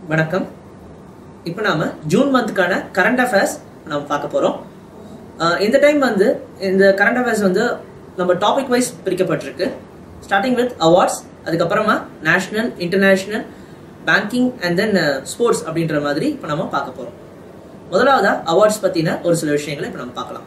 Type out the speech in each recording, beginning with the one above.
வணக்கம் இப்போ நாம ஜூன் மந்த்துக்கான கரண்ட் அஃபேர்ஸ் நம்ம பார்க்க போறோம் அஹ் இந்த டைம் வந்து இந்த கரண்ட் அஃபேர்ஸ் வந்து நம்ம டாபிக் வைஸ் பிரிக்கப்பட்டிருக்கு ஸ்டார்டிங் வித் அவார்ட்ஸ் அதுக்கப்புறமா national international banking and then sports அப்படின்ற மாதிரி இப்போ நம்ம பார்க்க போறோம் முதலாவதா அவார்ட்ஸ் பத்தின ஒரு சில விஷயங்களை இப்போ நம்ம பார்க்கலாம்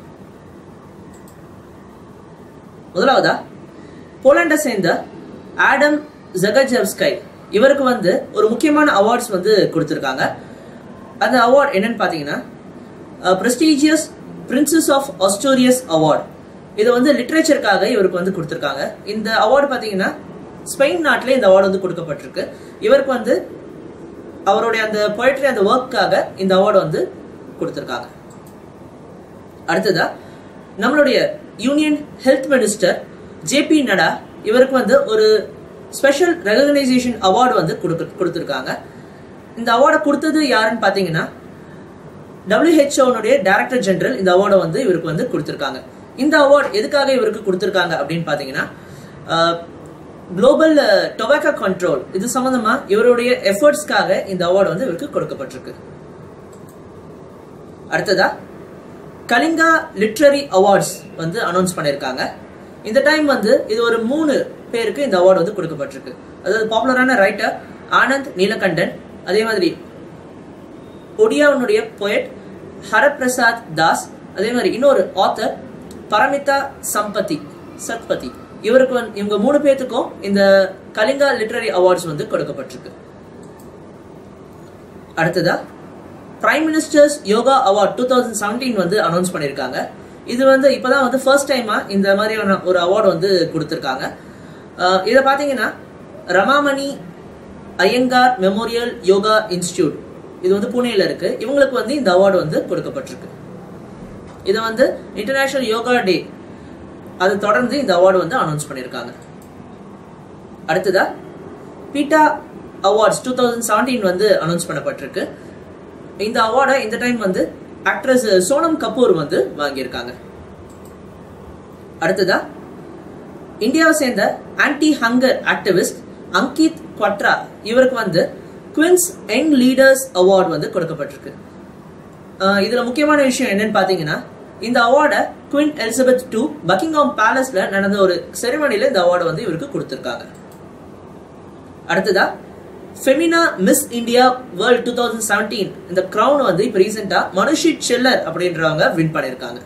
முதலாவதா போலாண்டை சேர்ந்த ஆடம் ஜகஜெவ்ஸ்கை இவருக்கு வந்து ஒரு முக்கியமான அவார்ட்ஸ் வந்து கொடுத்துருக்காங்க அந்த அவார்ட் என்னன்னு பார்த்தீங்கன்னா prestigious princess of Asturias award இது வந்து லிட்ரேச்சருக்காக இவருக்கு வந்து கொடுத்துருக்காங்க இந்த அவார்டு பார்த்தீங்கன்னா ஸ்பெயின் நாட்டில் இந்த அவார்டு வந்து கொடுக்கப்பட்டிருக்கு இவருக்கு வந்து அவருடைய அந்த பொயட்ரி அந்த ஒர்க்காக இந்த அவார்டு வந்து கொடுத்துருக்காங்க அடுத்ததா நம்மளுடைய யூனியன் ஹெல்த் மினிஸ்டர் ஜேபி நடா இவருக்கு வந்து ஒரு ஸ்பெஷல் ரெகனைசேஷன் அவார்டு வந்து கொடுக்க கொடுத்துருக்காங்க இந்த அவார்டை கொடுத்தது யாருன்னு பார்த்தீங்கன்னா டபிள்யூஹெச்ஓனுடைய டைரக்டர் ஜெனரல் இந்த அவார்டை வந்து இவருக்கு வந்து கொடுத்துருக்காங்க இந்த அவார்டு எதுக்காக இவருக்கு கொடுத்துருக்காங்க அப்படின்னு பார்த்தீங்கன்னா குளோபல் டொபாக்கோ கண்ட்ரோல் இது சம்பந்தமா இவருடைய எஃபர்ட்ஸ்க்காக இந்த அவார்டு வந்து இவருக்கு கொடுக்கப்பட்டிருக்கு அடுத்ததா கலிங்கா லிட்ரரி அவார்ட்ஸ் வந்து அனௌன்ஸ் பண்ணியிருக்காங்க இந்த டைம் வந்து இது ஒரு மூணு பேருக்கு இந்த அவார்டு வந்து கொடுக்கப்பட்டிருக்கு அதாவது பாப்புலரான ரைட்டர் ஆனந்த் நீலகண்டன் அதே மாதிரி ஒடியாவுடைய பொயட் ஹரபிரசாத் தாஸ் அதே மாதிரி இன்னொரு ஆத்தர் பரமிதா சம்பதி சத்பதி இவருக்கு வந்து இவங்க மூணு பேர்த்துக்கும் இந்த கலிங்கா லிட்ரரி அவார்ட்ஸ் வந்து கொடுக்கப்பட்டிருக்கு அடுத்ததா prime ministers yoga award two thousand seventeen வந்து அனௌன்ஸ் பண்ணியிருக்காங்க இது வந்து இப்போதான் வந்து ஃபர்ஸ்ட் டைமா இந்த மாதிரியான ஒரு அவார்டு வந்து கொடுத்துருக்காங்க இதை பார்த்தீங்கன்னா ரமாமணி ஐயங்கார் மெமோரியல் யோகா இன்ஸ்டியூட் இது வந்து புனேல இருக்கு இவங்களுக்கு வந்து இந்த அவார்டு வந்து கொடுக்கப்பட்டிருக்கு இதை வந்து இன்டர்நேஷனல் யோகா டே அதை தொடர்ந்து இந்த அவார்டு வந்து அனௌன்ஸ் பண்ணியிருக்காங்க அடுத்ததா PETA awards two thousand seventeen வந்து அனௌன்ஸ் பண்ணப்பட்டிருக்கு இந்த அவார்டை இந்த டைம் வந்து ஆக்ட்ரஸ் சோனம் கபூர் வந்து வாங்கியிருக்காங்க அடுத்ததா இந்தியாவை சேர்ந்த anti hunger activist Ankit Kawatra இவருக்கு வந்து குவின்ஸ் யங் லீடர்ஸ் அவார்டு வந்து கொடுக்கப்பட்டிருக்கு இதுல முக்கியமான விஷயம் என்னன்னு பாத்தீங்கன்னா இந்த அவார்டை குவின் எலிசபெத் டூ பக்கிங்ஹாம் பேலஸ்ல நடந்த ஒரு செரிமனில இந்த அவார்டை வந்து இவருக்கு கொடுத்திருக்காங்க அடுத்ததா Femina miss India world two thousand seventeen இந்த கிரவுன் வந்து இப்போ ரீசெண்டா மனுஷி செல்லர் அப்படின்றவங்க வின் பண்ணியிருக்காங்க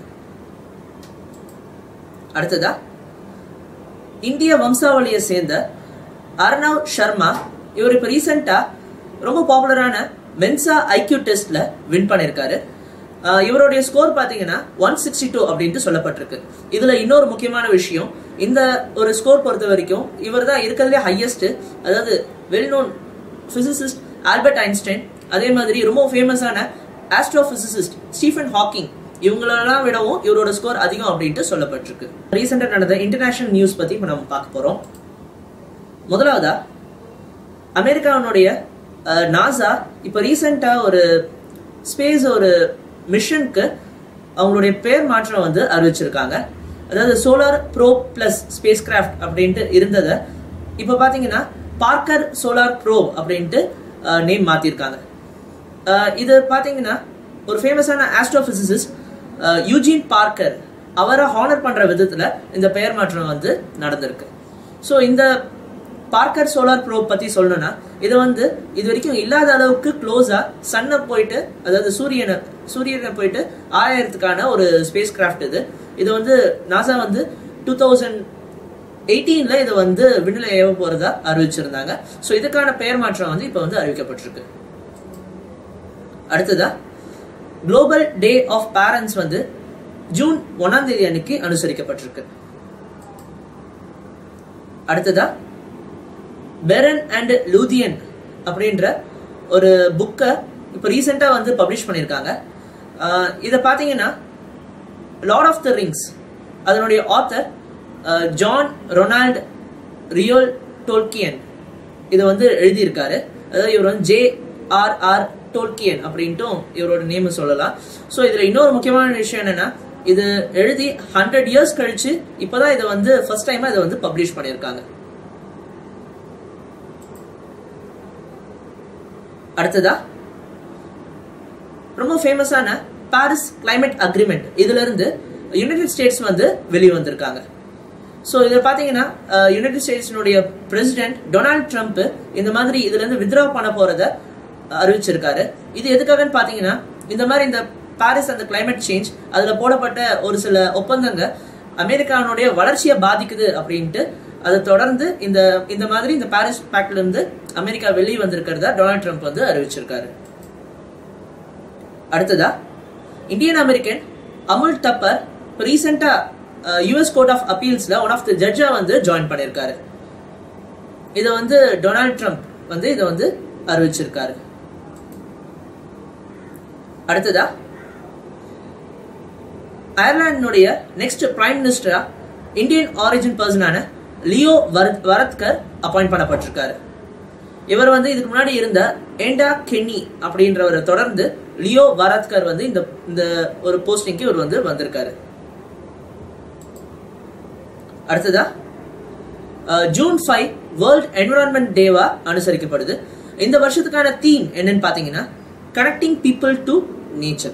அடுத்ததா இந்திய வம்சாவளியை சேர்ந்த அர்ணவ் சர்மா இவர் இப்போ ரீசெண்டா ரொம்ப பாப்புலரான மென்சா ஐக்யூ டெஸ்ட்ல வின் பண்ணியிருக்காரு இவருடைய ஸ்கோர் பார்த்தீங்கன்னா ஒன் சிக்ஸ்டி டூ அப்படின்ட்டு சொல்லப்பட்டிருக்கு இதுல இன்னொரு முக்கியமான விஷயம் இந்த ஒரு ஸ்கோர் பொறுத்த வரைக்கும் இவர் தான் இருக்கிறதுலே ஹையஸ்ட் அதாவது well known physicist Albert Einstein அதே மாதிரி ரொம்ப ஃபேமஸான ஆஸ்ட்ரோபிசிசிஸ்ட் ஸ்டீஃபன் ஹாக்கிங் இவங்களெல்லாம் விடவும் இவரோட ஸ்கோர் அதிகம் அப்படின்ட்டு சொல்லப்பட்டிருக்கு ரீசெண்டாக நடந்த இன்டர்நேஷனல் நியூஸ் பத்தி இப்போ நம்ம பார்க்க போறோம் முதலாவதா அமெரிக்காவினுடைய நாசா இப்போ ரீசெண்டாக ஒரு ஸ்பேஸ் ஒரு மிஷனுக்கு அவங்களுடைய பேர் மாற்றம் வந்து அறிவிச்சிருக்காங்க அதாவது solar probe plus spacecraft அப்படின்ட்டு இருந்ததை இப்போ பார்த்தீங்கன்னா பார்க்கர் சோலார் ப்ரோ அப்படின்ட்டு நேம் மாற்றிருக்காங்க இது பார்த்தீங்கன்னா ஒரு ஃபேமஸான ஆஸ்ட்ரோபிசிசிஸ்ட் யூஜின் பார்க்கர் அவரை ஹானர் பண்ணுற விதத்தில் இந்த பெயர் மாற்றம் வந்து நடந்திருக்கு ஸோ இந்த பார்க்கர் சோலார் ப்ரோ பற்றி சொல்லணும்னா இது வந்து இது வரைக்கும் இல்லாத அளவுக்கு க்ளோஸாக சன்னை போயிட்டு அதாவது சூரியனை சூரியனை போயிட்டு ஆயிரத்துக்கான ஒரு ஸ்பேஸ் கிராஃப்ட் இது இது வந்து நாசா வந்து டூ தௌசண்ட் எயிட்டீன்ல இது வந்து விண்ணில் ஏவ போறதா அறிவிச்சிருந்தாங்க ஸோ இதுக்கான பெயர் மாற்றம் வந்து இப்போ வந்து அறிவிக்கப்பட்டிருக்கு அடுத்ததா குளோபல் டே ஆஃப் பேரண்ட்ஸ் வந்து ஜூன் ஒன்னாம் தேதி அன்னைக்கு அனுசரிக்கப்பட்டிருக்கு அடுத்ததா பெரன் அண்ட் லூதியன் அப்படின்ற ஒரு புக்கை இப்போ ரீசெண்டாக வந்து பப்ளிஷ் பண்ணியிருக்காங்க இதை பார்த்தீங்கன்னா லார்ட் ஆஃப் த ரிங்ஸ் அதனுடைய author John Ronald Reuel Tolkien இதை வந்து எழுதியிருக்காரு அதாவது இவர் வந்து ஜே ஆர் ஆர் டோல்கியன் அப்படின்ட்டும் இவரோட நேம் சொல்லலாம் ஸோ இதில் இன்னொரு முக்கியமான விஷயம் என்னன்னா இது எழுதி ஹண்ட்ரட் இயர்ஸ் கழிச்சு இப்போதான் இதை வந்து ஃபர்ஸ்ட் டைமாக இதை வந்து பப்ளிஷ் பண்ணியிருக்காங்க அடுத்ததா ரொம்ப ஃபேமஸான பாரிஸ் கிளைமேட் அக்ரிமெண்ட் இதுல இருந்து யுனைடெட் ஸ்டேட்ஸ் வந்து வெளியே வந்திருக்காங்க ஸோ இதில் பார்த்தீங்கன்னா யுனைடெட் ஸ்டேட்ஸினுடைய பிரசிடென்ட் டொனால்ட் ட்ரம்ப் இந்த மாதிரி இதுல இருந்து வித்ரா பண்ண போறத அறிவிச்சிருக்காரு இது எதுக்காகன்னு பார்த்தீங்கன்னா இந்த மாதிரி இந்த பாரிஸ் அந்த கிளைமேட் சேஞ்ச் அதுல போடப்பட்ட ஒரு சில ஒப்பந்தங்க அமெரிக்காவுடைய வளர்ச்சியை பாதிக்குது அப்படின்ட்டு அதை தொடர்ந்து இந்த இந்த மாதிரி இந்த பாரிஸ் பேக்ட்ல இருந்து அமெரிக்கா வெளியே வந்திருக்கிறதா டொனால்ட் ட்ரம்ப் வந்து அறிவிச்சிருக்காரு அடுத்ததா இந்தியன் அமெரிக்கன் அமுல் டப்பர் ரீசெண்டா யூஎஸ் கோர்ட் ஆஃப் அப்பீல்ஸ்ல ஒன் ஆஃப் த ஜட்ஜா வந்து ஜாயின் பண்ணியிருக்காரு இதை வந்து டொனால்ட் ட்ரம்ப் வந்து இதை வந்து அறிவிச்சிருக்காரு அடுத்ததா அயர்லாண்டினுடைய நெக்ஸ்ட் பிரைம் மினிஸ்டரா இந்தியன் ஆரிஜின் பர்சனான லியோ வரத்கர் அப்பாயிண்ட் பண்ணப்பட்டிருக்காரு இவர் வந்து இதுக்கு முன்னாடி இருந்த ஏண்டா கென்னி அப்படின்றவரை தொடர்ந்து லியோ வரத்கர் வந்து இந்த இந்த ஒரு போஸ்டிங்க்கு இவர் வந்து வந்திருக்காரு அடுத்ததா ஜூன் ஃபைவ் வேர்ல்ட் என்விரான்மெண்ட் டேவா அனுசரிக்கப்படுது இந்த வருஷத்துக்கான தீம் என்னன்னு பாத்தீங்கன்னா கனெக்டிங் பீப்புள் டு நேச்சர்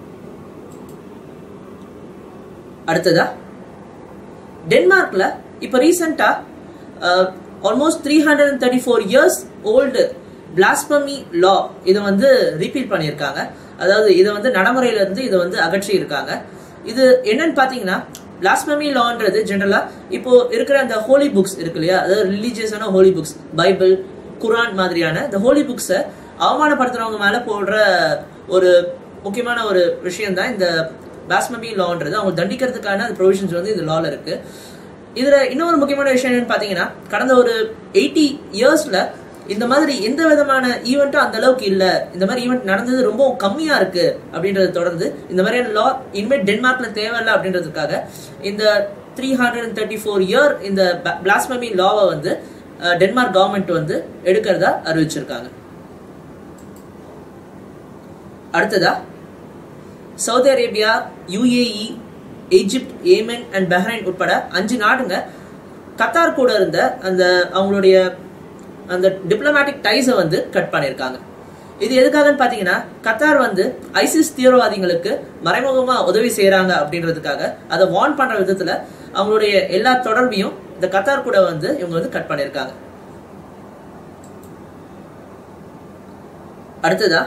அடுத்ததா டென்மார்க்ல இப்ப ரீசெண்டா almost three hundred and thirty four years old blasphemy law இதை வந்து ரிப்பீட் பண்ணியிருக்காங்க அதாவது இதை வந்து நடைமுறையில இருந்து இதை வந்து அகற்றி இருக்காங்க இது என்னன்னு பாத்தீங்கன்னா பிளாஸ்பமி லான்றது ஜென்ரலா இப்போ இருக்கிற அந்த ஹோலி புக்ஸ் இருக்கு இல்லையா அதாவது ரிலீஜியஸான ஹோலி புக்ஸ் பைபிள் குரான் மாதிரியான இந்த ஹோலி புக்ஸை அவமானப்படுத்துறவங்க மேல போடுற ஒரு முக்கியமான ஒரு விஷயம் தான் இந்த பிளாஸ்மமி லான்றது அவங்க தண்டிக்கிறதுக்கான ப்ரொவிஷன்ஸ் வந்து இந்த லால இருக்கு இதுல இன்னொரு முக்கியமான விஷயம் என்னன்னு பாத்தீங்கன்னா கடந்த ஒரு எயிட்டி இயர்ஸ்ல இந்த மாதிரி எந்த விதமான ஈவெண்ட்டும் அந்த அளவுக்கு இல்ல இந்த மாதிரி ஈவெண்ட் நடந்தது ரொம்ப கம்மியா இருக்கு அப்படின்றத தொடர்ந்து இந்த மாதிரியான லா இனிமேல் டென்மார்க்ல தேவையில்லை அப்படின்றதுக்காக இந்த three hundred and thirty four year இந்த பிளாஸ்மமி லாவை வந்து டென்மார்க் கவர்மெண்ட் வந்து எடுக்கிறதா அறிவிச்சிருக்காங்க அடுத்ததா Saudi Arabia UAE Egypt Yemen and Bahrain உட்பட அஞ்சு நாடுங்க கத்தார் கூட இருந்த அந்த அவங்களுடைய அந்த டிப்ளமேட்டிக் டைஸை வந்து கட் பண்ணியிருக்காங்க இது எதுக்காகன்னு பார்த்தீங்கன்னா கத்தார் வந்து ஐசிஸ் தீவிரவாதிகளுக்கு மறைமுகமாக உதவி செய்கிறாங்க அப்படின்றதுக்காக அதை வார்ன் பண்ணுற விதத்தில் அவங்களுடைய எல்லா தொடர்பையும் இந்த கத்தார் கூட வந்து இவங்க வந்து கட் பண்ணியிருக்காங்க அடுத்ததா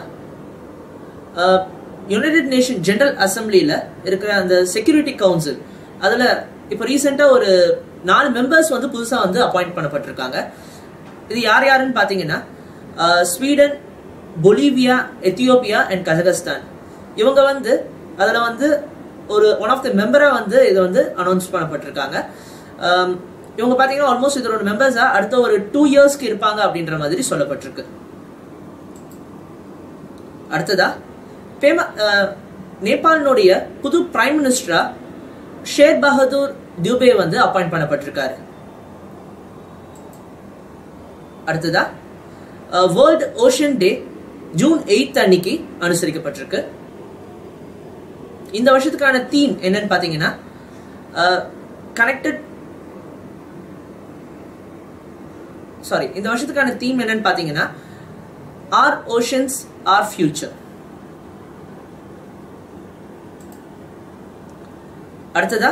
யுனைடெட் நேஷன் ஜெனரல் அசம்பிளியில் இருக்கிற அந்த செக்யூரிட்டி கவுன்சில் அதில் இப்போ ரீசெண்டாக ஒரு நாலு மெம்பர்ஸ் வந்து புதுசாக வந்து அப்பாயிண்ட் பண்ணப்பட்டிருக்காங்க இது யார் யாருன்னு பார்த்தீங்கன்னா Sweden Bolivia Ethiopia and Kazakhstan இவங்க வந்து அதில் வந்து ஒரு ஒன் ஆஃப் த மெம்பராக வந்து இதை வந்து அனௌன்ஸ் பண்ணப்பட்டிருக்காங்க இவங்க பார்த்தீங்கன்னா ஆல்மோஸ்ட் இதோட மெம்பர்ஸாக அடுத்த ஒரு டூ இயர்ஸ்க்கு இருப்பாங்க அப்படின்ற மாதிரி சொல்லப்பட்டிருக்கு அடுத்ததா பேம நேபாளினுடைய புது பிரைம் மினிஸ்டரா ஷேர் பகதூர் தியூபே வந்து அப்பாயிண்ட் பண்ணப்பட்டிருக்காரு அடுத்ததா world ocean day June eighth அன்னைக்கு அனுசரிக்கப்பட்டிருக்கு இந்த வருஷத்துக்கான தீம் என்னன்னு பாத்தீங்கன்னா கனெக்டட் சாரி இந்த வருஷத்துக்கான தீம் என்னன்னு பாத்தீங்கன்னா ஆர் ஓஷன்ஸ் ஆர் ஃபியூச்சர் அடுத்ததா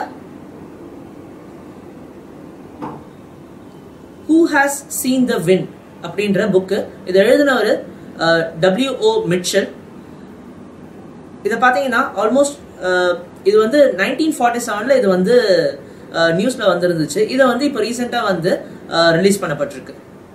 who has seen the wind அப்படின்ற புக்கு இதை எழுதினவர் டபிள்யூ ஓ மிட்சல் இதை பார்த்தீங்கன்னா ஆல்மோஸ்ட் இது வந்து நைன்டீன் ஃபார்ட்டி செவனில் இது வந்து நியூஸில் வந்துருந்துச்சு இதை வந்து இப்போ ரீசெண்டாக வந்து ரிலீஸ் பண்ணப்பட்டிருக்கு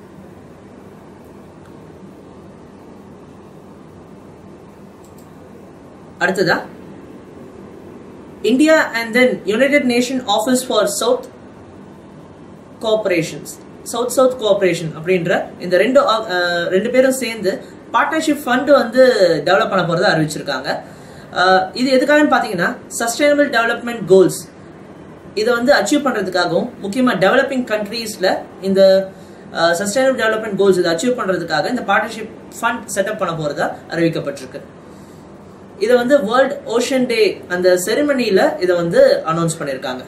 அடுத்ததா India and then United Nation office for south cooperations south south cooperation அப்படின்ற இந்த ரெண்டு ரெண்டு பேரும் சேர்ந்து பார்ட்னர்ஷிப் ஃபண்ட் வந்து டெவலப் பண்ண போறதை அறிவிச்சிருக்காங்க இது எதுக்காகன்னு பார்த்தீங்கன்னா சஸ்டைனபிள் டெவலப்மெண்ட் கோல்ஸ் இதை வந்து அச்சீவ் பண்ணுறதுக்காகவும் முக்கியமாக டெவலப்பிங் கண்ட்ரீஸில் இந்த சஸ்டைனபிள் டெவலப்மெண்ட் கோல்ஸ் இதை அச்சீவ் பண்ணுறதுக்காக இந்த பார்ட்னர்ஷிப் ஃபண்ட் செட்டப் பண்ண போகிறதா அறிவிக்கப்பட்டிருக்கு இதை வந்து வேர்ல்ட் ஓஷன் டே அந்த செரிமனியில் இதை வந்து அனௌன்ஸ் பண்ணியிருக்காங்க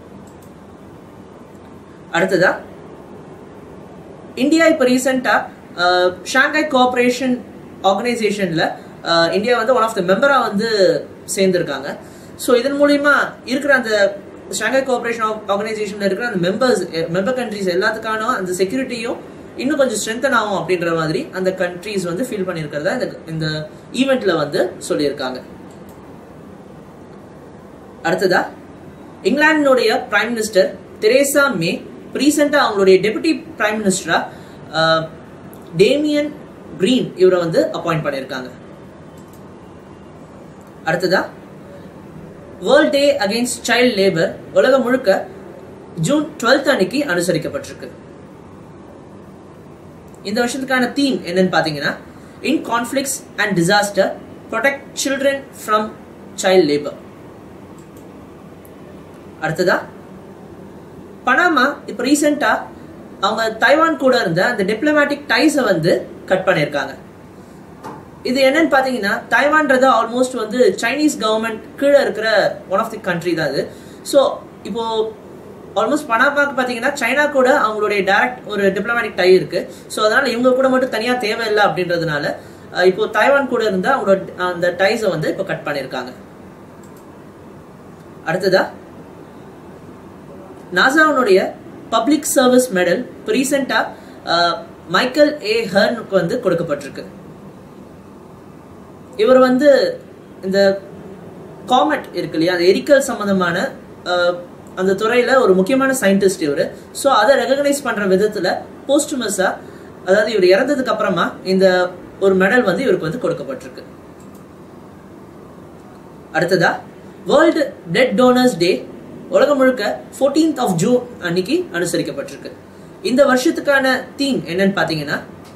அடுத்ததா இந்தியா இப்போ ரீசெண்டா ஷாங்காய் கோஆப்ரேஷன் ஆர்கனைசேஷனில் இந்தியா வந்து ஒன் ஆஃப் த மெம்பராக வந்து சேர்ந்துருக்காங்க ஸோ இதன் மூலிமா இருக்கிற அந்த ஷாங்காய் கோஆப்ரேஷன் ஆர்கனைசேஷனில் இருக்கிற அந்த மெம்பர்ஸ் மெம்பர் கண்ட்ரிஸ் எல்லாத்துக்கான அந்த செக்யூரிட்டியும் இன்னும் கொஞ்சம் ஸ்ட்ரென்தன் ஆகும் அப்படின்ற மாதிரி அந்த கண்ட்ரிஸ் வந்து ஃபீல் பண்ணியிருக்கிறதா இந்த இந்த ஈவெண்ட்ல வந்து சொல்லியிருக்காங்க அடுத்ததா இங்கிலாந்துடைய பிரைம் மினிஸ்டர் தெரேசா மே ரீசெண்டாக அவங்களுடைய டெபுட்டி பிரைம் மினிஸ்டரா டேமியன் கிரீன் இவரை வந்து அப்பாயிண்ட் பண்ணியிருக்காங்க அடுத்ததா world day against child labour உலகம் முழுக்க ஜூன் டுவெல்த் அன்னைக்கு அனுசரிக்கப்பட்டிருக்கு இந்த வருஷத்துக்கான தீம் என்னன்னு பார்த்தீங்கன்னா in conflicts and disaster protect children from child labour அடுத்ததா பனாமா இப்போ ரீசெண்டா அவங்க தைவான் கூட இருந்த அந்த டிப்ளமேட்டிக் டைஸை வந்து கட் பண்ணியிருக்காங்க இது என்னன்னு பார்த்தீங்கன்னா தைவான்றது ஆல்மோஸ்ட் வந்து சைனீஸ் கவர்மெண்ட் கீழே இருக்கிற ஒன் ஆஃப் தி கண்ட்ரி தான் அது ஸோ இப்போ ஆல்மோஸ்ட் பனாமாக்கு பார்த்தீங்கன்னா சைனா கூட அவங்களுடைய டைரக்ட் ஒரு டிப்ளமேட்டிக் டை இருக்கு ஸோ அதனால இவங்க கூட மட்டும் தனியாக தேவையில்லை அப்படின்றதுனால இப்போ தைவான் கூட இருந்த அவங்களோட அந்த டைஸை வந்து இப்போ கட் பண்ணியிருக்காங்க அடுத்ததா நாசாவுடைய பப்ளிக் சர்வீஸ் மெடல் இப்போ ரீசெண்டாக மைக்கேல் ஏ ஹர்னுக்கு வந்து கொடுக்கப்பட்டிருக்கு இவர் வந்து இந்த காமெட் இருக்கு இல்லையா அந்த எரிக்கல் சம்பந்தமான அந்த துறையில ஒரு முக்கியமான சயின்டிஸ்ட் இவர் ஸோ அதை ரெகக்னைஸ் பண்ற விதத்துல போஸ்டுமஸா அதாவது இவர் இறந்ததுக்கு அப்புறமா இந்த ஒரு மெடல் வந்து இவருக்கு வந்து கொடுக்கப்பட்டிருக்கு அடுத்ததா வேர்ல்டு பிளட் டோனர்ஸ் டே உலகம் முழுக்க ஃபோர்டீன்த் ஆஃப் ஜூன் அன்னைக்கு அனுசரிக்கப்பட்டிருக்கு இந்த வருஷத்துக்கான தீம் என்னன்னு பார்த்தீங்கன்னா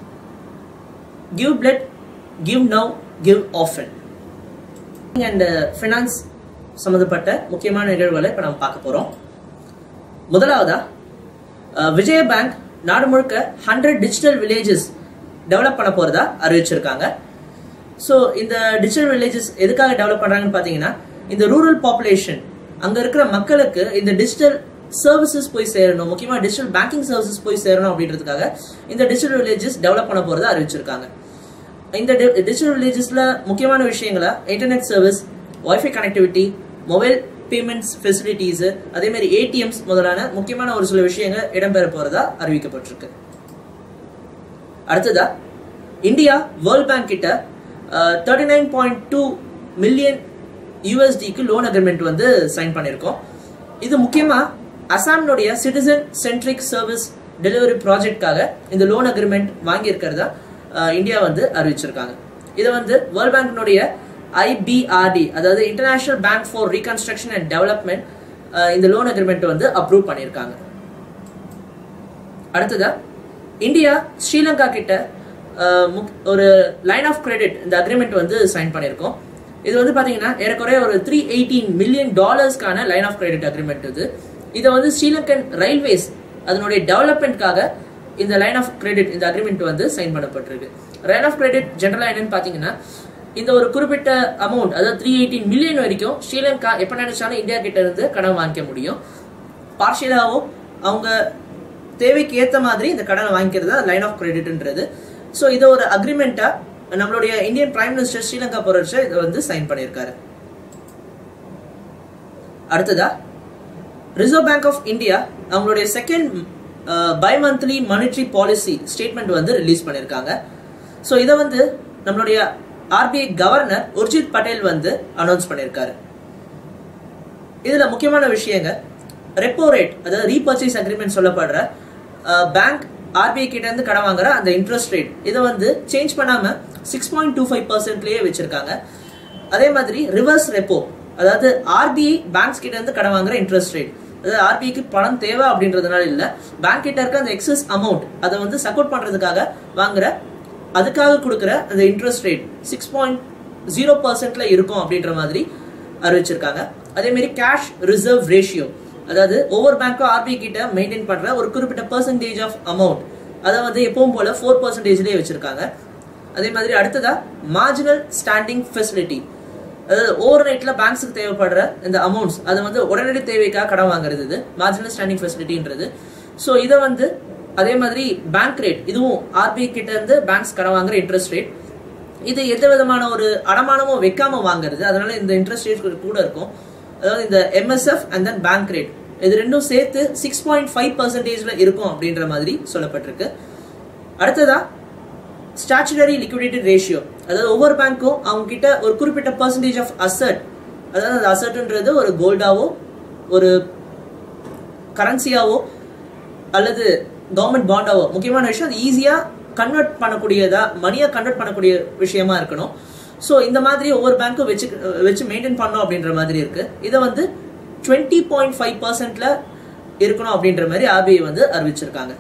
give blood give now give often and finance சம்மந்தப்பட்ட முக்கியமான நிகழ்வுகளை இப்போ நம்ம பார்க்க போகிறோம் முதலாவதா விஜய பேங்க் நாடு முழுக்க ஹண்ட்ரட் டிஜிட்டல் வில்லேஜஸ் டெவலப் பண்ண போகிறதா அறிவிச்சிருக்காங்க ஸோ இந்த டிஜிட்டல் வில்லேஜஸ் எதுக்காக டெவலப் பண்ணுறாங்கன்னு பார்த்தீங்கன்னா இந்த ரூரல் பாப்புலேஷன் அங்கே இருக்கிற மக்களுக்கு இந்த டிஜிட்டல் சர்வீசஸ் போய் சேரணும் முக்கியமாக டிஜிட்டல் பேங்கிங் சர்வீசஸ் போய் சேரணும் அப்படின்றதுக்காக இந்த டிஜிட்டல் வில்லேஜஸ் டெவலப் பண்ண போகிறதா அறிவிச்சிருக்காங்க இந்த டிஜிட்டல் வில்லேஜஸ்ல முக்கியமான விஷயங்களா internet service wifi connectivity mobile payments facilities அதே மாதிரி ஏடிஎம்ஸ் முதலான முக்கியமான ஒரு சில விஷயங்கள் இடம்பெற போறதா அறிவிக்கப்பட்டிருக்கு அடுத்ததா இந்தியா வேர்ல்ட் பேங்க் கிட்ட thirty nine point two million யூஎஸ்டிக்கு லோன் அக்ரிமெண்ட் வந்து சைன் பண்ணியிருக்கோம் இது முக்கியமா அசாம்னுடைய சிட்டிசன் சென்ட்ரிக் சர்வீஸ் டெலிவரி ப்ராஜெக்ட்காக இந்த லோன் அக்ரிமெண்ட் வாங்கியிருக்கிறதா இந்தியா வந்து அறிவிச்சிருக்காங்க இதை வந்து வேர்ல்ட் பேங்கினுடைய ஐபிஆர்டி அதாவது international bank for reconstruction and development இந்த லோன் அக்ரிமெண்ட் வந்து அப்ரூவ் பண்ணியிருக்காங்க அடுத்ததா இந்தியா ஸ்ரீலங்கா கிட்ட ஒரு லைன் ஆஃப் கிரெடிட் இந்த அக்ரிமெண்ட் வந்து சைன் பண்ணியிருக்கோம் இது வந்து பார்த்தீங்கன்னா ஏறக்குறைய ஒரு த்ரீ எயிட்டீன் மில்லியன் டாலர்ஸ்க்கான லைன் ஆஃப் கிரெடிட் அக்ரிமெண்ட் இது இதை வந்து ஸ்ரீலங்கன் ரயில்வேஸ் அதனுடைய டெவலப்மெண்ட்காக இந்த லைன் ஆஃப் கிரெடிட் இந்த அக்ரிமெண்ட் வந்து சைன் பண்ணப்பட்டிருக்கு லைன் ஆஃப் கிரெடிட் ஜென்ரலாக என்னன்னு பார்த்தீங்கன்னா இந்த ஒரு குறிப்பிட்ட அமௌண்ட் அதாவது த்ரீ எயிட்டீன் மில்லியன் வரைக்கும் ஸ்ரீலங்கா எப்போ நினைச்சாலும் இந்தியா கிட்ட இருந்து கடன் வாங்கிக்க முடியும் பார்ஷியலாவோ அவங்க தேவைக்கு ஏற்ற மாதிரி இந்த கடனை வாங்கிக்கிறது தான் லைன் ஆஃப் கிரெடிட்ன்றது ஸோ இதை ஒரு அக்ரிமெண்ட்டாக நம்மளுடைய இந்தியன் பிரைம் மினிஸ்டர் ஸ்ரீலங்கா போரட்ச இதை வந்து சைன் பண்ணியிருக்காரு அடுத்ததா ரிசர்வ் பேங்க் ஆஃப் இந்தியா அவங்களுடைய second bi monthly monetary policy statement வந்து ரிலீஸ் பண்ணியிருக்காங்க ஸோ இதை வந்து நம்மளுடைய ஆர்பிஐ கவர்னர் உர்ஜித் பட்டேல் வந்து அனௌன்ஸ் பண்ணியிருக்காரு இதில் முக்கியமான விஷயங்க ரெப்போ ரேட் அதாவது ரீபர்ச்சேஸ் அக்ரிமெண்ட் சொல்லப்படுற பேங்க் ஆர்பிஐ கிட்ட இருந்து கடன் வாங்குற அந்த இன்ட்ரெஸ்ட் ரேட் இதை வந்து சேஞ்ச் பண்ணாமல் சிக்ஸ் பாயிண்ட் டூ ஃபைவ் பர்சன்ட்லேயே வச்சிருக்காங்க அதே மாதிரி ரிவர்ஸ் ரெப்போ அதாவது ஆர்பிஐ பேங்க்ஸ் கிட்ட இருந்து கடன் வாங்குற இன்ட்ரெஸ்ட் ரேட் அதாவது ஆர்பிஐக்கு பணம் தேவை அப்படின்றதுனால இல்லை பேங்க் கிட்ட இருக்க அந்த எக்ஸஸ் அமௌண்ட் அதை வந்து சப்போர்ட் பண்ணுறதுக்காக வாங்குற அதுக்காக கொடுக்குற அந்த interest rate six point zero பர்சன்ட்ல இருக்கும் அப்படின்ற மாதிரி அறிவிச்சிருக்காங்க அதே மாதிரி கேஷ் ரிசர்வ் ரேஷியோ அதாவது ஒவ்வொரு பேங்க்கும் ஆர்பிஐ கிட்ட மெயின்டைன் பண்ற ஒரு குறிப்பிட்ட பர்சன்டேஜ் ஆஃப் அமௌண்ட் அதை வந்து எப்பவும் போல ஃபோர் பர்சன்டேஜ்லேயே வச்சிருக்காங்க அதே மாதிரி அடுத்ததா மார்ஜினல் ஸ்டாண்டிங் ஃபெசிலிட்டி அதாவது ஓவர் நைட்ல பேங்க்ஸுக்கு தேவைப்படுற இந்த அமௌண்ட்ஸ் அதை வந்து உடனடி தேவைக்காக கடன் வாங்குறது இது மார்ஜினல் ஸ்டாண்டிங் ஃபெசிலிட்டின்றது ஸோ இதை வந்து அதே மாதிரி பேங்க் ரேட் இதுவும் ஆர்பிஐ கிட்ட இருந்து பேங்க்ஸ் கடன் வாங்குற இன்ட்ரெஸ்ட் ரேட் இது எந்த விதமான ஒரு அடமானமும் வைக்காம வாங்குறது அதனால இந்த இன்ட்ரெஸ்ட் ரேட் கூட இருக்கும் அதாவது இந்த MSF and then bank rate இது ரெண்டும் சேர்த்து சிக்ஸ் பாயிண்ட் ஃபைவ் பர்சன்டேஜ்ல இருக்கும் அப்படின்ற மாதிரி சொல்லப்பட்டிருக்கு அடுத்ததா ஸ்டாச்சுரரி லிக்விடிட்டி ரேஷியோ அதாவது ஒவ்வொரு பேங்க்கும் அவங்க கிட்ட ஒரு குறிப்பிட்ட பர்சன்டேஜ் ஆஃப் அசட் அதாவது அந்த அசட்ன்றது ஒரு கோல்டாவோ ஒரு கரன்சியாவோ அல்லது கவர்மெண்ட் பாண்டாவோ முக்கியமான விஷயம் அது ஈஸியாக கன்வெர்ட் பண்ணக்கூடியதா மணியை கன்வெர்ட் பண்ணக்கூடிய விஷயமா இருக்கணும் ஸோ இந்த மாதிரி ஒவ்வொரு பேங்க்கும் வச்சு வச்சு மெயின்டைன் பண்ணோம் அப்படின்ற மாதிரி இருக்கு இதை வந்து டுவெண்ட்டி பாயிண்ட் ஃபைவ் பர்சன்ட்ல இருக்கணும் அப்படின்ற மாதிரி ஆர்பிஐ வந்து அறிவிச்சிருக்காங்க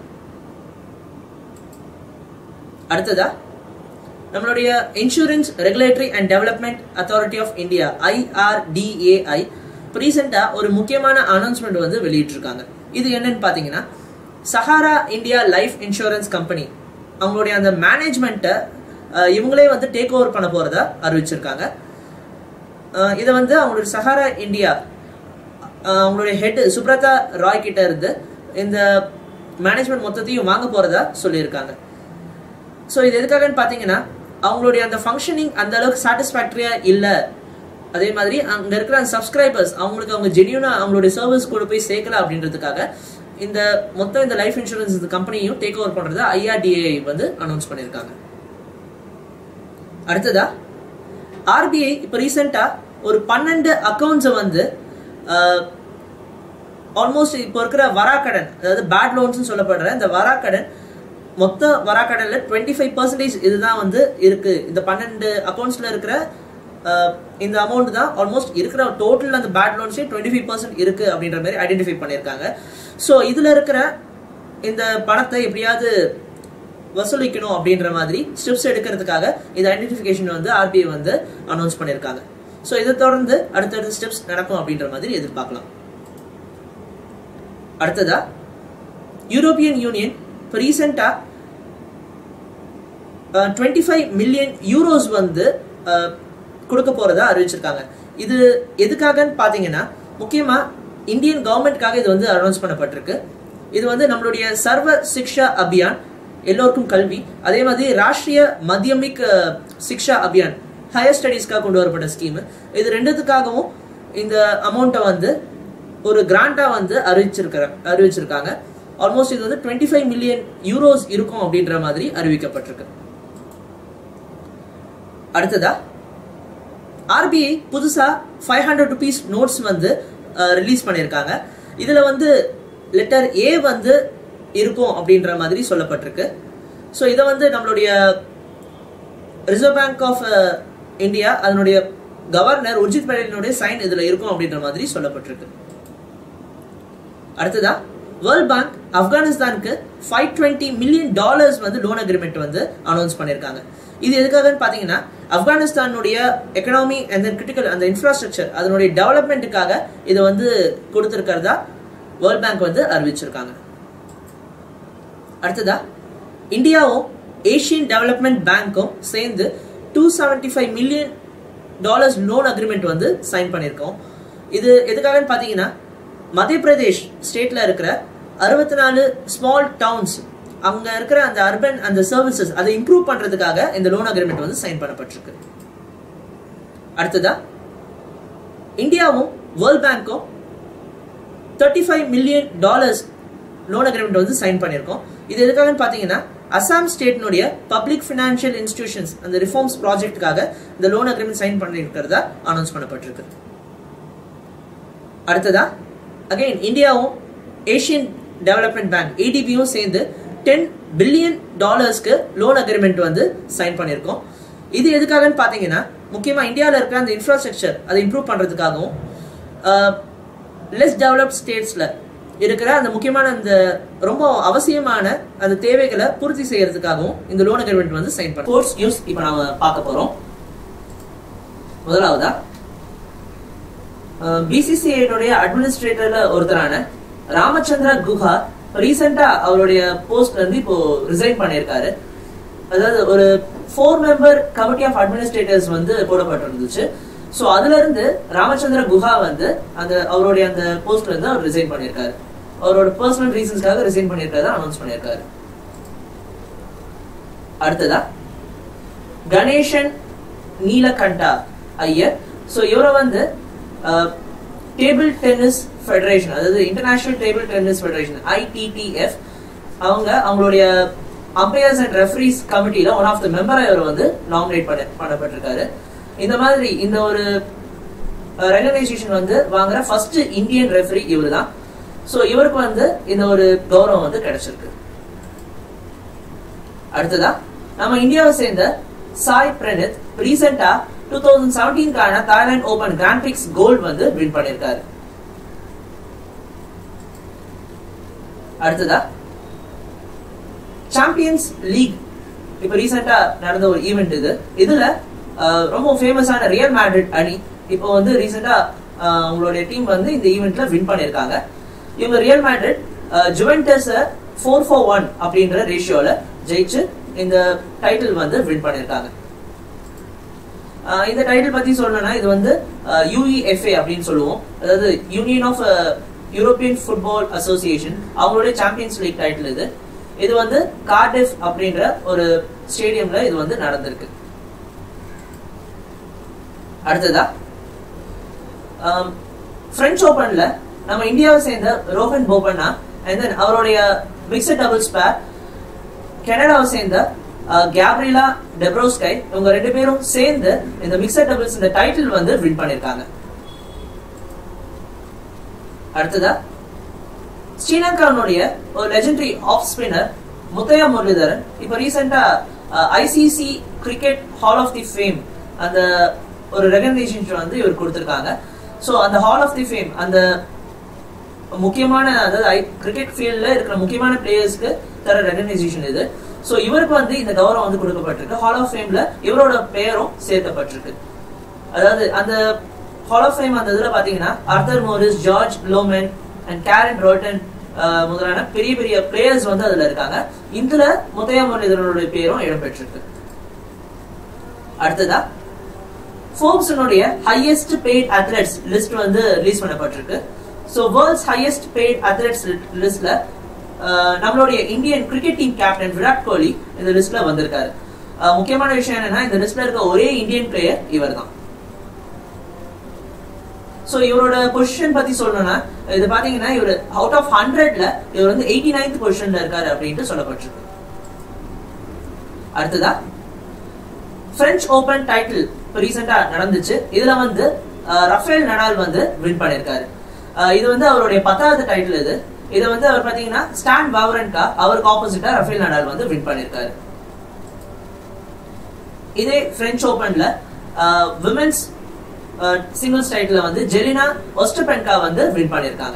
அடுத்ததா நம்மளுடைய insurance regulatory and development authority of India IRDAI ரீசெண்டா ஒரு முக்கியமான அனௌன்ஸ்மெண்ட் வந்து வெளியிட்டிருக்காங்க இது என்னன்னு பாத்தீங்கன்னா Sahara India life insurance company அவங்களுடைய அந்த மேனேஜ்மெண்ட்டை இவங்களே வந்து டேக் ஓவர் பண்ண போறதா அறிவிச்சிருக்காங்க அஹ் இதை வந்து அவங்களுடைய சஹாரா இந்தியா அஹ் அவங்களுடைய ஹெட் சுப்ரதா ராய் கிட்ட இருந்து இந்த மேனேஜ்மெண்ட் மொத்தத்தையும் வாங்க போறதா சொல்லியிருக்காங்க ஸோ இது எதுக்காகன்னு பார்த்தீங்கன்னா அவங்களுடைய அந்த ஃபங்க்ஷனிங் அந்த அளவுக்கு சாட்டிஸ்ஃபேக்டரியா இல்லை அதே மாதிரி அங்கே இருக்கிற அந்த சப்ஸ்கிரைபர்ஸ் அவங்களுக்கு அவங்க ஜென்யூனா அவங்களுடைய சர்வீஸ் கூட போய் சேர்க்கல அப்படின்றதுக்காக இந்த மொத்தம் இந்த லைஃப் இன்சூரன்ஸ் இந்த கம்பெனியும் டேக் ஓவர் பண்றத ஐஆர்டிஏ வந்து அனௌன்ஸ் பண்ணியிருக்காங்க அடுத்ததா ஆர்பிஐ இப்போ ரீசெண்டா ஒரு பன்னெண்டு அக்கௌண்ட்ஸை வந்து ஆல்மோஸ்ட் இப்போ இருக்கிற வராக்கடன் அதாவது பேட் லோன்ஸ் சொல்லப்படுற இந்த வராக்கடன் மொத்த வராக்கடன்ல டுவெண்ட்டி ஃபைவ் பர்சன்டேஜ் இதுதான் வந்து இருக்கு இந்த பன்னெண்டு அக்கௌண்ட்ஸ்ல இருக்கிற அஹ், இந்த அமௌண்ட் தான் ஆல்மோஸ்ட் இருக்கிற டோட்டல் அந்த பேட் லோன்ஸே டுவெண்ட்டி ஃபைவ் பர்சன்ட் இருக்கு அப்படின்ற மாதிரி ஐடென்டிஃபை பண்ணியிருக்காங்க ஸோ இதுல இருக்கிற இந்த பணத்தை எப்படியாவது வசூலிக்கணும் அப்படின்ற மாதிரி ஸ்டெப்ஸ் எடுக்கிறதுக்காக இந்த ஐடென்டிஃபிகேஷன் வந்து ஆர்பிஐ வந்து அனௌன்ஸ் பண்ணியிருக்காங்க ஸோ இதை தொடர்ந்து அடுத்தடுத்த ஸ்டெப்ஸ் நடக்கும் அப்படின்ற மாதிரி எதிர்பார்க்கலாம் அடுத்ததா யூரோப்பியன் யூனியன் இப்போ ரீசெண்டாக டுவெண்ட்டி ஃபைவ் மில்லியன் யூரோஸ் வந்து அஹ், கொடுக்க போறதா அறிவிச்சிருக்காங்க இது எதுக்காகன்னு பார்த்தீங்கன்னா முக்கியமாக இந்தியன் கவர்மெண்ட்காக இது வந்து அனௌன்ஸ் பண்ணப்பட்டிருக்கு இது வந்து நம்மளுடைய சர்வ சிக்ஷா அபியான் எல்லோருக்கும் கல்வி அதே மாதிரி ராஷ்டிரிய மத்தியமிக் அஹ், சிக்ஷா அபியான் ஹையர் ஸ்டடீஸ்க்காக கொண்டு வரப்பட்ட ஸ்கீம் இது ரெண்டுத்துக்காகவும் இந்த அமௌண்ட்டை வந்து ஒரு கிராண்டா வந்து அறிவிச்சிருக்கிற அறிவிச்சிருக்காங்க ஆல்மோஸ்ட் இது வந்து டுவெண்ட்டி ஃபைவ் மில்லியன் யூரோஸ் இருக்கும் அப்படின்ற மாதிரி அறிவிக்கப்பட்டிருக்கு அடுத்ததா ஆர்பிஐ புதுசா ஃபைவ் ஹண்ட்ரட் ருபீஸ் நோட்ஸ் வந்து ரிலீஸ் பண்ணியிருக்காங்க இதுல வந்து லெட்டர் ஏ வந்து இருக்கும் அப்படின்ற மாதிரி சொல்லப்பட்டிருக்கு ஸோ இதை வந்து நம்மளுடைய ரிசர்வ் பேங்க் ஆஃப் இந்தியா அதனுடைய கவர்னர் உர்ஜித் பட்டேலினுடைய சைன் இதுல இருக்கும் அப்படின்ற மாதிரி சொல்லப்பட்டிருக்கு அடுத்ததா வேர்ல்ட் பேங்க் ஆப்கானிஸ்தானுக்கு ஃபைவ் டுவெண்ட்டி மில்லியன் டாலர்ஸ் வந்து லோன் அக்ரிமெண்ட் வந்து அனௌன்ஸ் பண்ணியிருக்காங்க இது எதுக்காகன்னு பார்த்தீங்கன்னா ஆப்கானிஸ்தானுடைய எக்கனாமி அண்ட் கிரிட்டிக்கல் அந்த இன்ஃப்ராஸ்ட்ரக்சர் அதனுடைய டெவலப்மெண்ட்டுக்காக இதை வந்து கொடுத்துருக்கிறதா வேர்ல்ட் பேங்க் வந்து அறிவிச்சிருக்காங்க அடுத்ததா இந்தியாவும் ஏஷியன் டெவலப்மெண்ட் பேங்க்கும் சேர்ந்து two seventy five million dollars loan agreement வந்து சைன் பண்ணியிருக்கோம் இது எதுக்காகன்னு பார்த்தீங்கன்னா மத்திய பிரதேஷ் ஸ்டேட்ல இருக்கிற அறுபத்தி நாலு ஸ்மால் டவுன்ஸ் அங்க இருக்கிற அந்த அர்பன் அந்த சர்வீசஸ் அதை இம்ப்ரூவ் பண்றதுக்காக இந்த லோன் அக்ரிமெண்ட் வந்து சைன் பண்ணப்பட்டிருக்கு அடுத்ததா இந்தியாவும் வேர்ல்ட் பேங்க்கும் thirty five million dollars loan agreement வந்து சைன் பண்ணியிருக்கோம் இது எதுக்காகன்னு பார்த்தீங்கன்னா அசாம் ஸ்டேட்னுடைய பப்ளிக் ஃபினான்ஷியல் இன்ஸ்டிடியூஷன்ஸ் அந்த ரிஃபார்ம்ஸ் ப்ராஜெக்ட்டுக்காக இந்த லோன் அக்ரிமெண்ட் சைன் பண்ணியிருக்கிறதா அனௌன்ஸ் பண்ணப்பட்டிருக்கு அடுத்ததா அகைன் இந்தியாவும் ஏஷியன் டெவலப்மெண்ட் பேங்க் ஏடிபியும் சேர்ந்து டென் பில்லியன் டாலர்ஸ்க்கு லோன் அக்ரிமெண்ட் வந்து சைன் பண்ணியிருக்கோம் இது எதுக்காகன்னு பார்த்தீங்கன்னா முக்கியமாக இந்தியாவில் இருக்கிற அந்த இன்ஃப்ராஸ்ட்ரக்சர் அதை இம்ப்ரூவ் பண்ணுறதுக்காகவும் லெஸ் டெவலப்ட் ஸ்டேட்ஸில் இருக்கிற அந்த முக்கியமான அந்த ரொம்ப அவசியமான அந்த தேவைகளை பூர்த்தி செய்யறதுக்காகவும் இந்த லோன் அக்ரிமெண்ட் வந்து சைன் பண்ண ஸ்போர்ட்ஸ் நியூஸ் இப்போ நாம பார்க்க போறோம் முதலாவதா பிசிசிஐனுடைய அட்மினிஸ்ட்ரேட்டர்ல ஒருத்தரான ராமச்சந்திரா குஹா ரீசெண்டா அவருடைய போஸ்ட்ல இருந்து இப்போ ரிசைன் பண்ணியிருக்காரு அதாவது ஒரு four member committee of administrators வந்து போடப்பட்டிருந்துச்சு ஸோ அதுல இருந்து ராமச்சந்திர குஹா வந்து அந்த அவருடைய அந்த போஸ்ட்ல இருந்து அவர் ரிசைன் பண்ணியிருக்காரு அவரோட பர்சனல் ரீசன்ஸ்க்காக ரிசைன் பண்ணியிருக்காரு அனௌன்ஸ் பண்ணியிருக்காரு அடுத்ததா கணேசன் நீலகண்டா ஐயர் ஸோ இவரை வந்து டேபிள் டென்னிஸ் ஃபெடரேஷன் அதாவது international table tennis federation ITTF அவங்க அவங்களுடைய அம்பையர்ஸ் அண்ட் ரெஃபரிஸ் கமிட்டியில ஒன் ஆஃப் த மெம்பரை இவர் வந்து நாமினேட் பண்ண பண்ணப்பட்டிருக்காரு இந்த மாதிரி இந்த ஒரு ரெகனைசேஷன் வந்து வாங்குற ஃபர்ஸ்ட் இந்தியன் ரெஃபரி இவர் தான் ஸோ இவருக்கு வந்து இந்த ஒரு கௌரவம் வந்து கிடைச்சிருக்கு அடுத்ததா நம்ம இந்தியாவை சேர்ந்த சாய் பிரனித் ரீசெண்டா டூ தௌசண்ட் செவன்டீன்கான Thailand open grand prix gold வந்து வின் பண்ணிருக்காரு அடுத்ததா சாம்பியன்ஸ் லீக் இப்ப ரீசெண்டா நடந்த ஒரு ஈவெண்ட் இது இதுல அஹ், ரொம்ப ஃபேமஸான ரியல் மேட்ரிட் அணி இப்போ வந்து ரீசெண்டா உங்களுடைய டீம் வந்து இந்த ஈவெண்ட்ல வின் பண்ணிருக்காங்க இவங்க Real Madrid Juventus four four one அப்படின்ற ரேஷியோல ஜெயிச்சு இந்த டைட்டில் வந்து வின் பண்ணிருக்காங்க ஆஹ் இந்த டைட்டில் பத்தி சொல்லணும்னா இது வந்து யூஇஎஃப்ஏ அப்படின்னு சொல்லுவோம் அதாவது union of European football association அவங்களுடைய சாம்பியன்ஸ் லீக் டைட்டில் இது இது வந்து கார்டிஃப் அப்படின்ற ஒரு ஸ்டேடியம்ல இது வந்து நடந்திருக்கு அடுத்ததா பிரெஞ்ச் ஓபன்ல நம்ம இந்தியாவை சேர்ந்த ரோஹன் போபண்ணா அண்ட் தென் அவருடைய மிக்சட் டபுள்ஸ் பேர் கனடாவை சேர்ந்த கேப்ரிலா டெப்ரோஸ்கை இவங்க ரெண்டு பேரும் சேர்ந்து இந்த மிக்சட் டபுள்ஸ் இந்த டைட்டில் வந்து வின் பண்ணிருக்காங்க அடுத்ததா ஸ்ரீலங்காவுடைய ஒரு legendary of spinner Muttiah Muralitharan இப்போ ரீசெண்டா ICC cricket hall of the fame அந்த ஒரு ரெகனைசேஷன் வந்து இவர் கொடுத்திருக்காங்க ஸோ அந்த ஹால் ஆஃப் தி ஃபேம் அந்த முக்கியமான அதாவது கிரிக்கெட் ஃபீல்ட்ல இருக்கிற முக்கியமான பிளேயர்ஸ்க்கு தர ரெகனைசேஷன் இது ஸோ இவருக்கு வந்து இந்த கௌரவம் வந்து கொடுக்கப்பட்டிருக்கு ஹால் ஆஃப் ஃபேம்ல இவரோட பெயரும் சேர்க்கப்பட்டிருக்கு அதாவது அந்த ஹால் ஆஃப் ஃபேம் அந்த இதுல பாத்தீங்கன்னா Arthur Morris George Lohmann and Karen Rolton முதலான பெரிய பெரிய பிளேயர்ஸ் வந்து அதுல இருக்காங்க இதுல முத்தையா முரளிதரனுடைய பேரும் இடம்பெற்றிருக்கு அடுத்ததா ஃபோர்ப்ஸனுடைய ஹையஸ்ட் பெய்ட் அத்லெட்ஸ் லிஸ்ட் வந்து ரிலீஸ் பண்ணப்பட்டிருக்கு so world's highest paid athletes லிஸ்ட்ல நம்மளுடைய Indian cricket team captain Virat Kohli இந்த லிஸ்ட்ல வந்திருக்காரு அஹ் முக்கியமான விஷயம் என்னன்னா இந்த லிஸ்ட்ல இருக்க ஒரே இந்தியன் பிளேயர் இவர் தான் ஸோ இவரோட பொசிஷன் பத்தி சொல்லணும்னா இது பாத்தீங்கன்னா இவர் அவுட் ஆஃப் ஹண்ட்ரட்ல இவர் வந்து எயிட்டி நைன்த் பொசிஷன்ல இருக்காரு அப்படின்ட்டு சொல்லப்பட்டிருக்கு அடுத்ததா பிரெஞ்ச் ஓபன் டைட்டில் இப்போ ரீசெண்டா நடந்துச்சு இதுல வந்து அஹ், ரஃபேல் நடால் வந்து வின் பண்ணிருக்காரு அஹ், இது வந்து அவருடைய பத்தாவது டைட்டில் இது இதை வந்து அவர் பாத்தீங்கன்னா ஸ்டான் பாவரன்கா அவருக்கு ஆப்போசிட்டா ரஃபேல் நடால் வந்து வின் பண்ணிருக்காரு இதே பிரெஞ்ச் ஓபன்ல விமென்ஸ் சிங்கிள்ஸ் டைட்டில் வந்து ஜெலினா ஒஸ்டபென்கா வந்து வின் பண்ணிருக்காங்க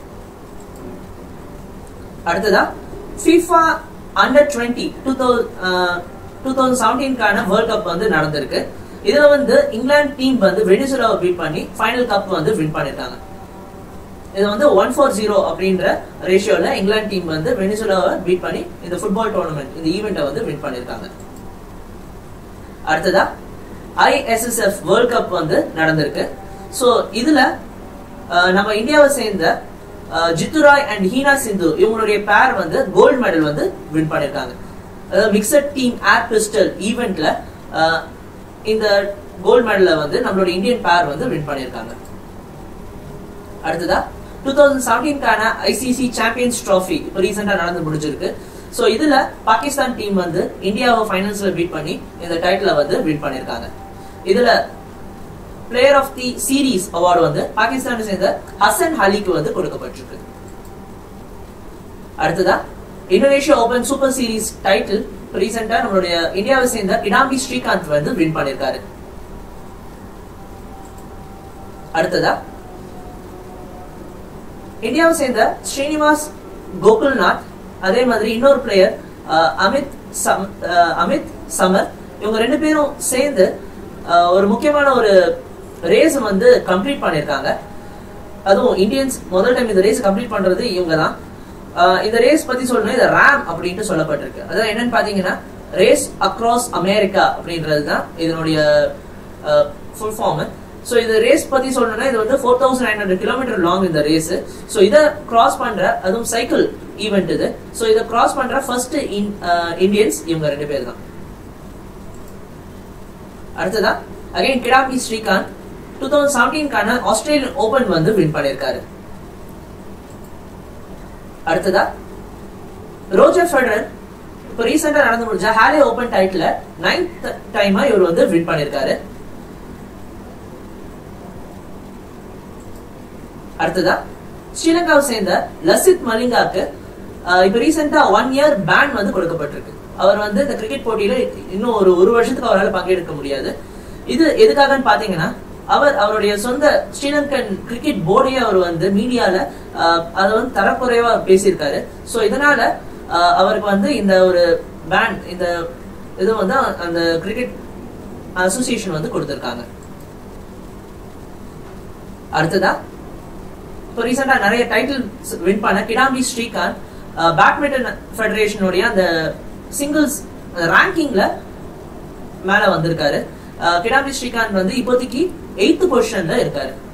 அடுத்ததா FIFA under twenty two thousand two thousand செவன்டீன்கான வேர்ல்ட் கப் வந்து நடந்திருக்கு இதுல வந்து இங்கிலாந்து டீம் வந்து வெனிசுலாவை பீட் பண்ணி ஃபைனல் கப் வந்து வின் பண்ணிருக்காங்க இது வந்து ஒன் ஃபோர் ஜீரோ அப்படின்ற ரேஷியோல இங்கிலாந்து டீம் வந்து வெனிசுலாவை பீட் பண்ணி இந்த ஃபுட்பால் டோர்னமெண்ட் இந்த ஈவெண்ட்டை வந்து வின் பண்ணிருக்காங்க அடுத்ததா ஐஎஸ்எஸ்எஃப் வேர்ல்ட் கப் வந்து நடந்திருக்கு ஸோ இதுல அஹ், நம்ம இந்தியாவை சேர்ந்த அஹ், ஜித்துராய் அண்ட் ஹீனா சிந்து இவங்களுடைய பேர் வந்து கோல்டு மெடல் வந்து வின் பண்ணிருக்காங்க அதாவது மிக்சட் டீம் ஏர் பிஸ்டல் ஈவெண்ட்ல இந்த கோல்டு மெடலை வந்து நம்மளோட இந்தியன் பேர் வந்து வின் பண்ணிருக்காங்க அடுத்ததா டூ தௌசண்ட் செவன்டீன்கான ஐசிசி சாம்பியன்ஸ் ட்ராஃபி இப்போ ரீசெண்டாக நடந்து முடிஞ்சிருக்கு ஸோ இதுல பாகிஸ்தான் டீம் வந்து இந்தியாவை ஃபைனல்ஸ்ல பீட் பண்ணி இந்த டைட்டிலை வந்து வின் பண்ணிருக்காங்க இதுல player of the series award வந்து பாகிஸ்தானை சேர்ந்த ஹசன் அலிக்கு வந்து கொடுக்கப்பட்டிருக்கு அடுத்ததா Indonesia open super series title ரீசெண்டா நம்மளுடைய இந்தியாவை சேர்ந்த கிடாம்பி ஸ்ரீகாந்த் வந்து வின் பண்ணிருக்காரு அடுத்ததா இந்தியாவை சேர்ந்த ஸ்ரீனிவாஸ் கோகுல்நாத் அதே மாதிரி இன்னொரு பிளேயர் அமித் சம் அஹ், அமித் சமர் இவங்க ரெண்டு பேரும் சேர்ந்து அஹ், ஒரு முக்கியமான ஒரு ரேஸ் வந்து கம்ப்ளீட் பண்ணியிருக்காங்க அதுவும் இந்தியன்ஸ் முதல் டைம் இந்த ரேஸ் கம்ப்ளீட் பண்றது இவங்க தான் இந்த ரேஸ் பத்தி சொல்லணும் இது ரேம் அப்படின்ட்டு சொல்லப்பட்டிருக்கு அதாவது என்னன்னு பாத்தீங்கன்னா ரேஸ் அக்ராஸ் அமெரிக்கா அப்படின்றது தான் இதனுடைய ஃபுல் ஃபார்ம் ஸோ இது ரேஸ் பத்தி சொல்லணும்னா இது வந்து four thousand nine hundred kilometre long இந்த ரேஸ் ஸோ இதை கிராஸ் பண்ற அதுவும் சைக்கிள் ஈவெண்ட் இது ஸோ இதை கிராஸ் பண்ற ஃபர்ஸ்ட் இந்தியன்ஸ் இவங்க ரெண்டு பேர் தான் அடுத்ததா again Kidambi Srikanth two thousand செவன்டீன்கான ஆஸ்திரேலியன் ஓபன் வந்து வின் பண்ணியிருக்காரு அடுத்ததா ரோஜர் ஃபெடரர் இப்போ ரீசெண்டா நடந்து முடிஞ்ச ஹாலே ஓபன் டைட்டில் நைன்த் டைமா இவர் வந்து வின் பண்ணியிருக்காரு அடுத்ததா ஸ்ரீலங்காவை சேர்ந்த லசித் மலிங்காக்கு ஆஹ், இப்ப ரீசெண்டா ஒன் இயர் பேன் வந்து கொடுக்கப்பட்டிருக்கு அவர் வந்து இந்த கிரிக்கெட் போட்டியில இன்னும் ஒரு ஒரு வருஷத்துக்கு அவரால் பங்கெடுக்க முடியாது இது எதுக்காகன்னு பாத்தீங்கன்னா அவர் அவருடைய சொந்த ஸ்ரீலங்கன் கிரிக்கெட் போர்டையே அவர் வந்து மீடியால அதை வந்து தரக்குறைவா பேசியிருக்காரு சோ இதனால ஆஹ், அவருக்கு வந்து இந்த ஒரு பேன் இந்த இது வந்து அந்த கிரிக்கெட் அசோசியேஷன் வந்து கொடுத்திருக்காங்க அடுத்ததா இப்போ ரீசெண்டா நிறைய டைட்டில் வின் பண்ண கிடாம்பி ஸ்ரீகாந்த் பேட்மிண்டன் ஃபெடரேஷனுடைய அந்த சிங்கிள்ஸ் ரேங்கிங்ல மேல வந்திருக்காரு அஹ், கிடாம்பி ஸ்ரீகாந்த் வந்து இப்போதைக்கு எயித்து பொசிஷன்ல இருக்காரு